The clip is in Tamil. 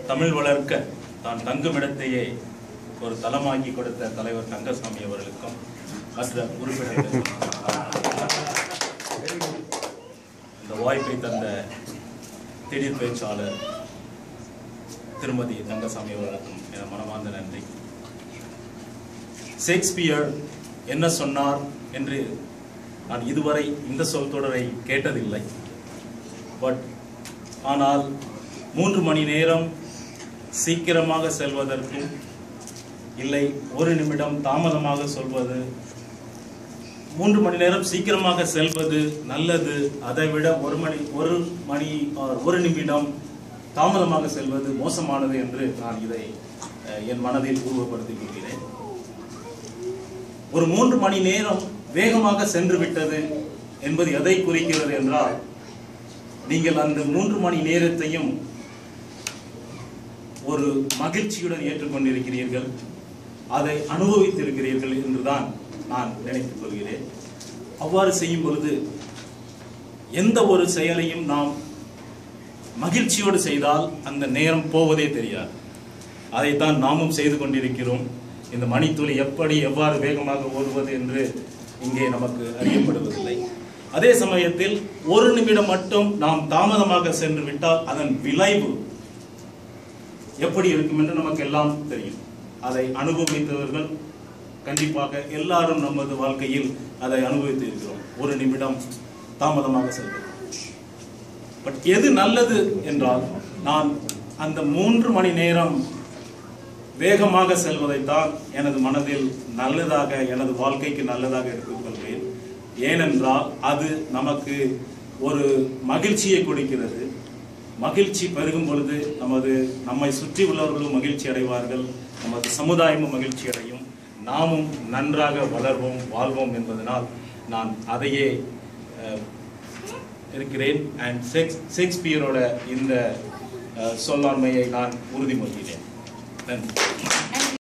தமிழ் வளர்க்க தான் தங்குமிடத்தையே ஒரு தளமாக்கி கொடுத்த தலைவர் தங்கசாமி அவர்களுக்கும் மற்ற உறுப்பினர்களுக்கும் இந்த வாய்ப்பை தந்த திடீர் பேச்சாளர் திருமதி தங்கசாமி அவர்களுக்கும் என மனமார்ந்த நன்றி ஷேக்ஸ்பியர் என்ன சொன்னார் என்று நான் இதுவரை இந்த சொல் தொடரை கேட்டதில்லை பட் ஆனால் மூன்று மணி நேரம் சீக்கிரமாக செல்வதற்கும் இல்லை ஒரு நிமிடம் தாமதமாக சொல்வது மூன்று மணி நேரம் சீக்கிரமாக செல்வது நல்லது அதை விட ஒரு மணி ஒரு மணி or ஒரு நிமிடம் தாமதமாக செல்வது மோசமானது என்று நான் இதை அஹ், என் மனதில் உருவப்படுத்திக் கொள்கிறேன் ஒரு மூன்று மணி நேரம் வேகமாக சென்று விட்டது என்பது எதை குறிக்கிறது என்றால் நீங்கள் அந்த மூன்று மணி நேரத்தையும் ஒரு மகிழ்ச்சியுடன் ஏற்றுக்கொண்டிருக்கிறீர்கள் அதை அனுபவித்திருக்கிறீர்கள் என்றுதான் நான் நினைத்துக் கொள்கிறேன் அவ்வாறு செய்யும் பொழுது எந்த ஒரு செயலையும் நாம் மகிழ்ச்சியோடு செய்தால் அந்த நேரம் போவதே தெரியாது அதைத்தான் நாமும் செய்து கொண்டிருக்கிறோம் இந்த மணித்துளி எப்படி எவ்வாறு வேகமாக ஓடுவது என்று இங்கே நமக்கு அறியப்படுவதில்லை அதே சமயத்தில் ஒரு நிமிடம் மட்டும் நாம் தாமதமாக சென்று விட்டால் அதன் விளைவு எப்படி இருக்கும் என்று நமக்கு எல்லாம் தெரியும் அதை அனுபவித்தவர்கள் கண்டிப்பாக எல்லாரும் நமது வாழ்க்கையில் அதை அனுபவித்து இருக்கிறோம் ஒரு நிமிடம் தாமதமாக செல்வது பட் எது நல்லது என்றால் நான் அந்த மூன்று மணி நேரம் வேகமாக செல்வதைத்தான் எனது மனதில் நல்லதாக எனது வாழ்க்கைக்கு நல்லதாக எடுத்துக்கொள்வேன் ஏனென்றால் அது நமக்கு ஒரு மகிழ்ச்சியை கொடுக்கிறது மகிழ்ச்சி பெருகும் பொழுது நமது நம்மை சுற்றி உள்ளவர்களும் மகிழ்ச்சி அடைவார்கள் நமது சமுதாயமும் மகிழ்ச்சி அடையும் நாமும் நன்றாக வளர்வோம் வாழ்வோம் என்பதனால் நான் அதையே அஹ், இருக்கிறேன் அண்ட் ஷேக்ஸ் ஷேக்ஸ்பியரோட இந்த அஹ், சொல்லாண்மையை நான் உறுதிமொழிகிறேன் நன்றி நன்றி